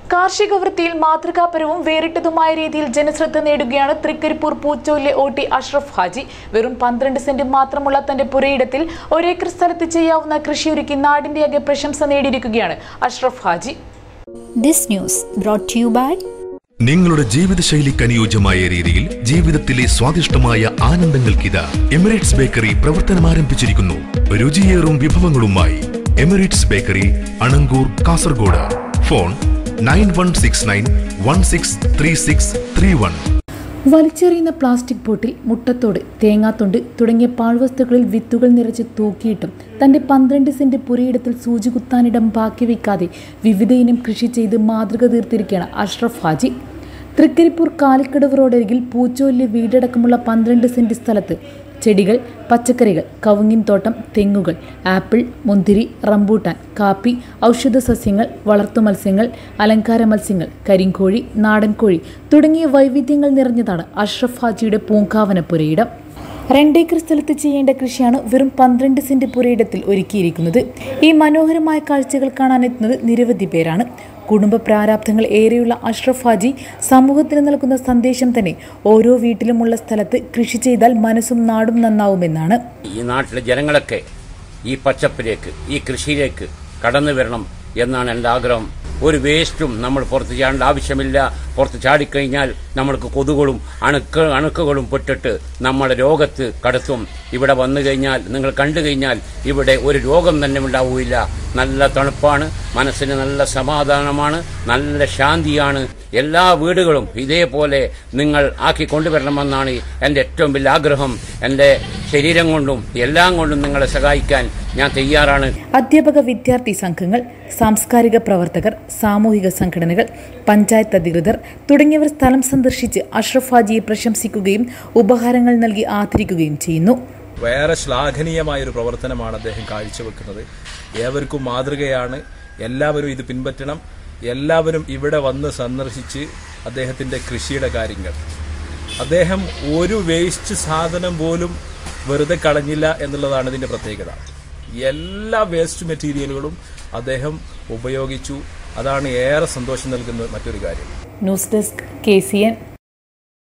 കാർഷിക വൃത്തിയിൽ മാതൃകാപരവും വേറിട്ടതുമായ രീതിയിൽ ജനശ്രദ്ധ നേടുകയാണ് തൃക്കരിപ്പൂർ പൂച്ചോലിലെ ഒ ടി അഷ്റഫ് ഹാജി വെറും പന്ത്രണ്ട് സെന്റ് മാത്രമുള്ള തന്റെ പുരയിടത്തിൽ ഒരേക്കർ സ്ഥലത്ത് ചെയ്യാവുന്ന കൃഷിയൊരുക്കി നാടിന്റെയാകെ പ്രശംസ നേടിയിരിക്കുകയാണ് Ashraf Haji This news brought to you by നിങ്ങളുടെ ജീവിതശൈലിക്ക് അനുയോജ്യമായ രീതിയിൽ ജീവിതത്തിലെ സ്വാദിഷ്ടമായ ആനന്ദങ്ങൾക്കിത് എമിറേറ്റ്സ് ബേക്കറി പ്രവർത്തനം ആരംഭിച്ചിരിക്കുന്നു രുചിയേറും വിഭവങ്ങളുമായി Emirates bakery Anangoor Kasaragod phone nine one six nine one six three six three one വലിച്ചെറിയുന്ന പ്ലാസ്റ്റിക് ബോട്ടിൽ മുട്ടത്തോട് തേങ്ങാത്തൊണ്ട് തുടങ്ങിയ പാഴ്വസ്തുക്കളിൽ വിത്തുകൾ നിറച്ച് തൂക്കിയിട്ടും തന്റെ പന്ത്രണ്ട് സെന്റ് പുരയിടത്തിൽ സൂചി കുത്താനിടം ബാക്കി വയ്ക്കാതെ വിവിധ ഇനം കൃഷി ചെയ്ത് മാതൃക തീർത്തിരിക്കുകയാണ് അഷ്റഫ് ഹാജി തൃക്കരിപ്പൂർ കാലിക്കടവ് റോഡരികിൽ പൂച്ചോലിലെ വീടടക്കമുള്ള പന്ത്രണ്ട് സെന്റ് സ്ഥലത്ത് ചെടികൾ പച്ചക്കറികൾ കവുങ്ങിൻ തോട്ടം തെങ്ങുകൾ ആപ്പിൾ മുന്തിരി റംബൂട്ടാൻ കാപ്പി ഔഷധ സസ്യങ്ങൾ വളർത്തു മത്സ്യങ്ങൾ അലങ്കാര മത്സ്യങ്ങൾ കരിങ്കോഴി നാടൻ കോഴി തുടങ്ങിയ വൈവിധ്യങ്ങൾ നിറഞ്ഞതാണ് അഷ്റഫ് ഹാജിയുടെ പൂങ്കാവന പുരയിടം രണ്ടേക്കർ സ്ഥലത്ത് ചെയ്യേണ്ട കൃഷിയാണ് വെറും പന്ത്രണ്ട് സെന്റ് പുരയിടത്തിൽ ഒരുക്കിയിരിക്കുന്നത് ഈ മനോഹരമായ കാഴ്ചകൾ കാണാനെത്തുന്നത് നിരവധി പേരാണ് കുടുംബ പ്രാരാബ്ധങ്ങൾ ഏറെയുള്ള അഷ്റഫ് ഹാജി സമൂഹത്തിന് നൽകുന്ന സന്ദേശം തന്നെ ഓരോ വീട്ടിലുമുള്ള സ്ഥലത്ത് കൃഷി ചെയ്താൽ മനസ്സും നാടും നന്നാവുമെന്നാണ് ഈ നാട്ടിലെ ജനങ്ങളൊക്കെ ഈ പച്ചപ്പിലേക്ക് ഈ കൃഷിയിലേക്ക് കടന്നു വരണം എന്നാണ് എൻ്റെ ആഗ്രഹം ഒരു വേസ്റ്റും നമ്മൾ പുറത്ത് ചാടേണ്ട ആവശ്യമില്ല പുറത്ത് ചാടിക്കഴിഞ്ഞാൽ നമ്മൾക്ക് കൊതുകുകളും അണുക്ക അണുക്കുകളും പെട്ടിട്ട് നമ്മുടെ രോഗത്ത് കടത്തും ഇവിടെ വന്നു കഴിഞ്ഞാൽ നിങ്ങൾ കണ്ടു കഴിഞ്ഞാൽ ഇവിടെ ഒരു രോഗം തന്നെ ഉണ്ടാവുകയില്ല നല്ല തണുപ്പാണ് മനസ്സിന് നല്ല സമാധാനമാണ് നല്ല ശാന്തിയാണ് എല്ലാ വീടുകളും ഇതേപോലെ നിങ്ങൾ ആക്കി കൊണ്ടുവരണമെന്നാണ് എൻ്റെ ഏറ്റവും വലിയ ആഗ്രഹം എൻ്റെ ശരീരം കൊണ്ടും എല്ലാം കൊണ്ടും നിങ്ങളെ സഹായിക്കാൻ ഞാൻ തയ്യാറാണ് അധ്യാപക വിദ്യാർത്ഥി സംഘങ്ങൾ സാംസ്കാരിക പ്രവർത്തകർ സാമൂഹിക സംഘടനകൾ പഞ്ചായത്ത് അധികൃതർ തുടങ്ങിയവർ സ്ഥലം സന്ദർശിച്ച് അഷ്റഫ് ഹാജിയെ പ്രശംസിക്കുകയും ഉപഹാരങ്ങൾ നൽകി ആദരിക്കുകയും ചെയ്യുന്നു വേറെ ശ്ലാഘനീയമായ ഒരു പ്രവർത്തനമാണ് അദ്ദേഹം കാഴ്ചവെക്കുന്നത് ഏവർക്കും മാതൃകയാണ് എല്ലാവരും ഇത് പിൻപറ്റണം എല്ലാവരും ഇവിടെ വന്ന് സന്ദർശിച്ച് അദ്ദേഹത്തിന്റെ കൃഷിയുടെ കാര്യങ്ങൾ അദ്ദേഹം ഒരു വേസ്റ്റ് സാധനം പോലും വെറുതെ കളഞ്ഞില്ല എന്നുള്ളതാണ് ഇതിന്റെ പ്രത്യേകത എല്ലാ വേസ്റ്റ് മെറ്റീരിയലുകളും അദ്ദേഹം ഉപയോഗിച്ചു അതാണ് ഏറെ സന്തോഷം നൽകുന്ന മറ്റൊരു കാര്യം news desk K C N